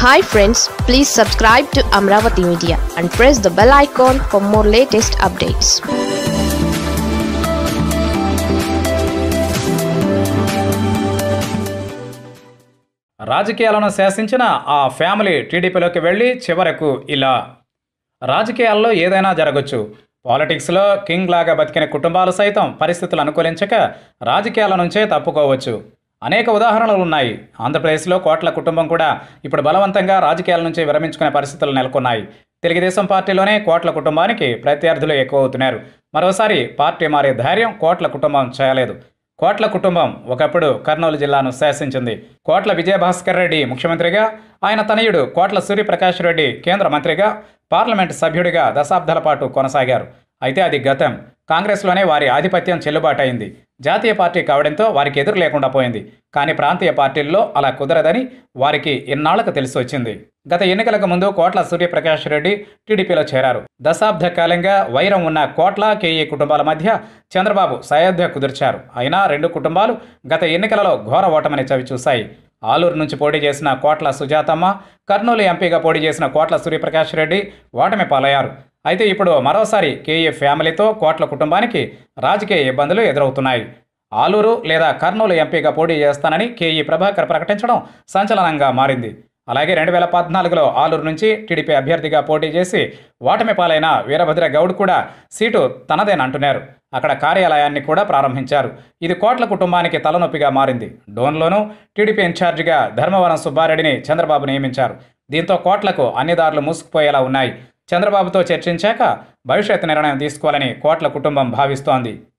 hi friends please subscribe to Amaravati media and press the bell icon for more latest updates రాజకీయాలను శాసించిన ఆ family టీడీపీలోకి వెళ్ళి చివరకు ఇలా రాజకీయాల్లో ఏదైనా జరగచ్చు పాలిటిక్స్లో కింగ్ లాగా బతికిన కుటుంబాలు సైతం పరిస్థితులు అనుకూలించక రాజకీయాల నుంచే తప్పుకోవచ్చు అనేక ఉదాహరణలు ఉన్నాయి ఆంధ్రప్రదేశ్లో కోట్ల కుటుంబం కూడా ఇప్పుడు బలవంతంగా రాజకీయాల నుంచి విరమించుకునే పరిస్థితులు నెలకొన్నాయి తెలుగుదేశం పార్టీలోనే కోట్ల కుటుంబానికి ప్రత్యర్థులు ఎక్కువ అవుతున్నారు మరోసారి పార్టీ మారే ధైర్యం కోట్ల కుటుంబం చేయలేదు కోట్ల కుటుంబం ఒకప్పుడు కర్నూలు జిల్లాను శాసించింది కోట్ల విజయభాస్కర్ రెడ్డి ముఖ్యమంత్రిగా ఆయన తనయుడు కోట్ల సూర్యప్రకాష్ రెడ్డి కేంద్ర మంత్రిగా పార్లమెంట్ సభ్యుడిగా దశాబ్దాల పాటు కొనసాగారు అయితే అది గతం కాంగ్రెస్లోనే వారి ఆధిపత్యం చెల్లుబాటైంది జాతీయ పార్టీ కావడంతో వారికి ఎదురు లేకుండా పోయింది కానీ ప్రాంతీయ పార్టీల్లో అలా కుదరదని వారికి ఇన్నాళ్లకు తెలిసి వచ్చింది గత ఎన్నికలకు ముందు కోట్ల సూర్యప్రకాష్ రెడ్డి టీడీపీలో చేరారు దశాబ్ద కాలంగా వైరం ఉన్న కోట్ల కేఈ కుటుంబాల మధ్య చంద్రబాబు సయోధ్య కుదిర్చారు అయినా రెండు కుటుంబాలు గత ఎన్నికలలో ఘోర ఓటమని చవి చూశాయి ఆలూరు నుంచి పోటీ చేసిన కోట్ల సుజాతమ్మ కర్నూలు ఎంపీగా పోటీ చేసిన కోట్ల సూర్యప్రకాష్ రెడ్డి ఓటమి పాలయ్యారు అయితే ఇప్పుడు మరోసారి కేఏ ఫ్యామిలీతో కోట్ల కుటుంబానికి రాజకీయ ఇబ్బందులు ఎదురవుతున్నాయి ఆలూరు లేదా కర్నూలు ఎంపీగా పోటీ చేస్తానని కేఈ ప్రభాకర్ ప్రకటించడం సంచలనంగా మారింది అలాగే రెండు వేల పద్నాలుగులో ఆలూరు నుంచి టీడీపీ అభ్యర్థిగా పోటీ చేసి ఓటమి పాలైన వీరభద్ర గౌడ్ కూడా సీటు తనదేనంటున్నారు అక్కడ కార్యాలయాన్ని కూడా ప్రారంభించారు ఇది కోట్ల కుటుంబానికి తలనొప్పిగా మారింది డోన్లోనూ టీడీపీ ఇన్ఛార్జిగా ధర్మవరం సుబ్బారెడ్డిని చంద్రబాబు నియమించారు దీంతో కోట్లకు అన్ని దారులు మూసుకుపోయేలా ఉన్నాయి చంద్రబాబుతో చర్చించాక భవిష్యత్ నిర్ణయం తీసుకోవాలని కోట్ల కుటుంబం భావిస్తోంది